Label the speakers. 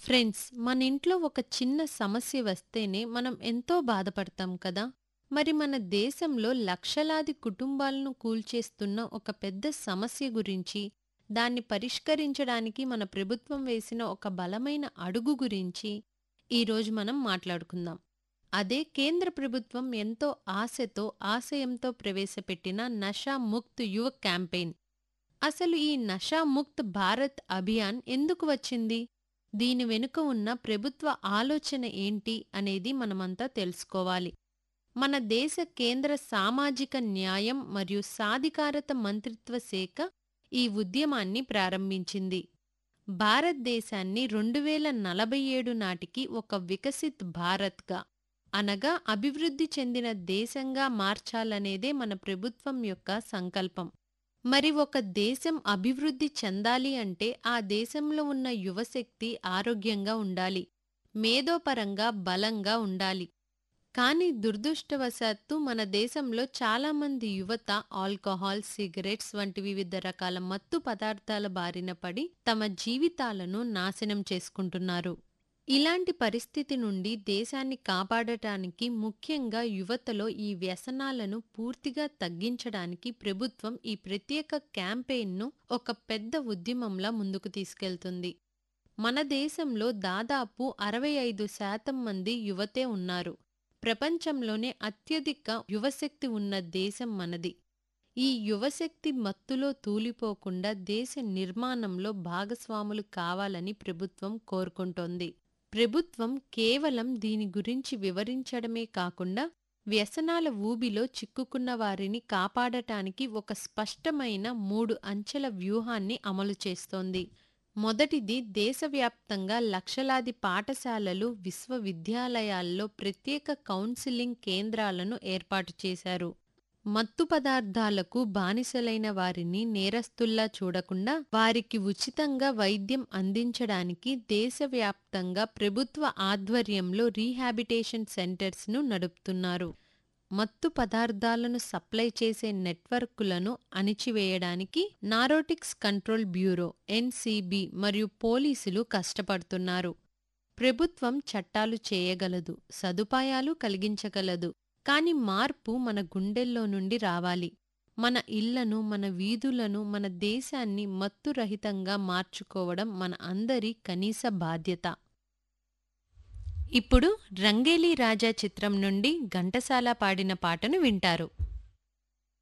Speaker 1: friends మన ఇంట్లో ఒక చిన్న సమస్య వస్తేనే మనం ఎంతో బాధపడతాం కదా మరి మన దేశంలో లక్షలాది కుటుంబాలను కూల్చేస్తున్న ఒక పెద్ద సమస్య గురించి దాన్ని పరిష్కరించడానికి మన ప్రభుత్వం వేసిన ఒక బలమైన అడుగు గురించి ఈరోజు మనం మాట్లాడుకుందాం అదే కేంద్ర ప్రభుత్వం ఎంతో ఆశతో ఆశయంతో ప్రవేశపెట్టిన నషా ముక్త్ యువ క్యాంపెయిన్ అసలు ఈ నషా ముక్త్ భారత్ అభియాన్ ఎందుకు వచ్చింది దీని వెనుక ఉన్న ప్రభుత్వ ఆలోచన ఏంటి అనేది మనమంతా తెలుసుకోవాలి మన దేశ కేంద్ర సామాజిక న్యాయం మరియు సాధికారత మంత్రిత్వ శాఖ ఈ ఉద్యమాన్ని ప్రారంభించింది భారతదేశాన్ని రెండు వేల నలభై ఏడు నాటికి ఒక వికసిత్ భారత్గా అనగా అభివృద్ధి చెందిన దేశంగా మార్చాలనేదే మన ప్రభుత్వం యొక్క సంకల్పం మరి ఒక దేశం అభివృద్ధి చెందాలి అంటే ఆ దేశంలో ఉన్న యువశక్తి ఆరోగ్యంగా ఉండాలి మేధోపరంగా బలంగా ఉండాలి కానీ దురదృష్టవశాత్తు మన దేశంలో చాలామంది యువత ఆల్కహాల్ సిగరెట్స్ వంటి వివిధ రకాల మత్తు పదార్థాల బారిన పడి తమ జీవితాలను నాశనం చేసుకుంటున్నారు ఇలాంటి పరిస్థితి నుండి దేశాన్ని కాపాడటానికి ముఖ్యంగా యువతలో ఈ వ్యసనాలను పూర్తిగా తగ్గించడానికి ప్రభుత్వం ఈ ప్రత్యేక క్యాంపెయిన్ను ఒక పెద్ద ఉద్యమంలా ముందుకు తీసుకెళ్తుంది మన దేశంలో దాదాపు అరవై ఐదు శాతం మంది యువతే ఉన్నారు ప్రపంచంలోనే అత్యధిక యువశక్తి ఉన్న దేశం మనది ఈ యువశక్తి మత్తులో తూలిపోకుండా దేశ నిర్మాణంలో భాగస్వాములు కావాలని ప్రభుత్వం కోరుకుంటోంది ప్రభుత్వం కేవలం దీని గురించి వివరించడమే కాకుండా వ్యసనాల ఊబిలో చిక్కుకున్న వారిని కాపాడటానికి ఒక స్పష్టమైన మూడు అంచెల వ్యూహాన్ని అమలు చేస్తోంది మొదటిది దేశవ్యాప్తంగా లక్షలాది పాఠశాలలు విశ్వవిద్యాలయాల్లో ప్రత్యేక కౌన్సిలింగ్ కేంద్రాలను ఏర్పాటు చేశారు మత్తు పదార్థాలకు బానిసలైన వారిని నేరస్తుల్లా చూడకుండా వారికి ఉచితంగా వైద్యం అందించడానికి దేశవ్యాప్తంగా ప్రభుత్వ ఆధ్వర్యంలో రీహాబిటేషన్ సెంటర్స్ను నడుపుతున్నారు మత్తు పదార్థాలను సప్లై చేసే నెట్వర్కులను అణిచివేయడానికి నారోటిక్స్ కంట్రోల్ బ్యూరో ఎన్సీబీ మరియు పోలీసులు కష్టపడుతున్నారు ప్రభుత్వం చట్టాలు చేయగలదు సదుపాయాలు కలిగించగలదు కాని మార్పు మన గుండెల్లో నుండి రావాలి మన ఇళ్లను మన వీధులను మన దేశాన్ని మత్తురహితంగా మార్చుకోవడం మన అందరి కనీస బాధ్యత ఇప్పుడు రంగేలి రాజా చిత్రం నుండి ఘంటసాల పాడిన పాటను వింటారు